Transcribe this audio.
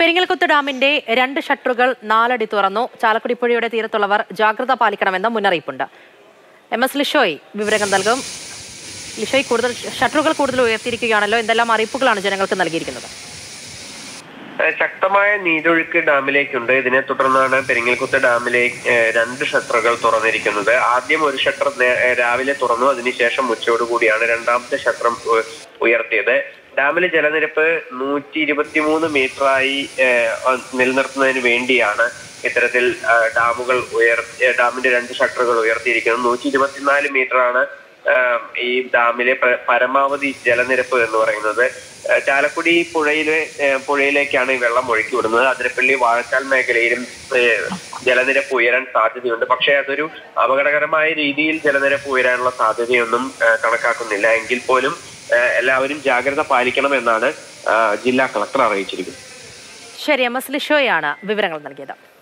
പെരിങ്ങൽകുത്ത് ഡാമിന്റെ രണ്ട് ഷട്ടറുകൾ നാലടി തുറന്നു ചാലക്കുടി പുഴയുടെ തീരത്തുള്ളവർ ജാഗ്രത പാലിക്കണമെന്ന് മുന്നറിയിപ്പുണ്ട് എം എസ് ലിഷോയ് വിവരങ്ങൾ നൽകും ലിഷോയ് കൂടുതൽ ഷട്ടറുകൾ കൂടുതൽ ഉയർത്തിയിരിക്കുകയാണല്ലോ എന്തെല്ലാം അറിയിപ്പുകളാണ് ജനങ്ങൾക്ക് നൽകിയിരിക്കുന്നത് ഏഹ് ശക്തമായ നീരൊഴുക്ക് ഡാമിലേക്കുണ്ട് ഇതിനെ തുടർന്നാണ് പെരിങ്ങൽകുത്ത് ഡാമിലെ ഏഹ് രണ്ട് ഷട്ടറുകൾ തുറന്നിരിക്കുന്നത് ആദ്യം ഒരു ഷട്ടർ നേ- ഏഹ് രാവിലെ തുറന്നു അതിനുശേഷം ഉച്ചയോടുകൂടിയാണ് രണ്ടാമത്തെ ഷട്ടറും ഉ- ഉയർത്തിയത് ഡാമിലെ ജലനിരപ്പ് നൂറ്റി ഇരുപത്തിമൂന്ന് മീറ്ററായി ഏഹ് അഹ് നിലനിർത്തുന്നതിന് വേണ്ടിയാണ് ഇത്തരത്തിൽ ഏഹ് ഡാമുകൾ ഉയർ ഏഹ് ഡാമിന്റെ രണ്ട് ഷട്ടറുകൾ ഉയർത്തിയിരിക്കുന്നത് നൂറ്റി ഇരുപത്തിനാല് മീറ്ററാണ് ഏഹ് ഈ ഡാമിലെ പ- പരമാവധി ജലനിരപ്പ് എന്ന് പറയുന്നത് ഏഹ് ചാലക്കുടി പുഴയിലെ ഏഹ് പുഴയിലേക്കാണ് ഈ വെള്ളം ഒഴുക്കി വിടുന്നത് അതിരപ്പള്ളി വാഴക്കാൽ മേഖലയിലും ഏഹ് ജലനിരപ്പ് ഉയരാൻ സാധ്യതയുണ്ട് പക്ഷേ അതൊരു അപകടകരമായ രീതിയിൽ ജലനിരപ്പ് ഉയരാനുള്ള സാധ്യതയൊന്നും ഏഹ് കണക്കാക്കുന്നില്ല എങ്കിൽ പോലും ഏഹ് എല്ലാവരും ജാഗ്രത പാലിക്കണമെന്നാണ് ഏഹ് ജില്ലാ കളക്ടർ അറിയിച്ചിരിക്കുന്നത് ശരി എം എസ് ലിഷോയാണ് വിവരങ്ങൾ നൽകിയത്